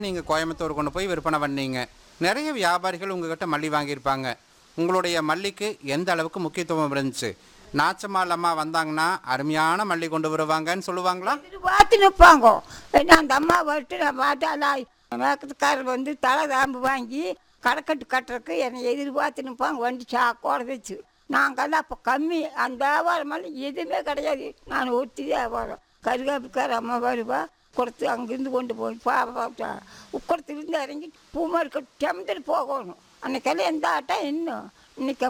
நீங்கள் கோயம்புத்தூர் கொண்டு போய் விற்பனை பண்ணீங்க நிறைய வியாபாரிகள் உங்ககிட்ட மல்லி வாங்கியிருப்பாங்க உங்களுடைய மல்லிக்கு எந்த அளவுக்கு முக்கியத்துவம் இருந்துச்சு நாச்சம்மாள் அம்மா வந்தாங்கன்னா அருமையான மல்லி கொண்டு வருவாங்கன்னு சொல்லுவாங்களா பார்த்து நிற்பாங்க ஏன்னா அந்த அம்மா வந்துட்டு நான் பார்த்தாலா மேக்கத்துக்காரர் வந்து தலை தாம்பு வாங்கி கடைக்கட்டு கட்டுறதுக்கு என்னை எதிர்பார்த்து நிற்பாங்க வண்டி சாக்கோட வச்சு நாங்கெல்லாம் அப்போ கம்மி அந்த வியாபாரமெல்லாம் எதுவுமே கிடையாது நான் ஒத்தி வியாபாரம் கருகாப்புக்கார அம்மா வருவா கொடுத்து அங்கேருந்து கொண்டு போய் பாப்பா உக்கடத்துலேருந்து இறங்கி பூ மார்க்கெட் டெம்பர் போகணும் அன்னைக்கெல்லாம் எந்த ஆட்டம் இன்னும் இன்னைக்கு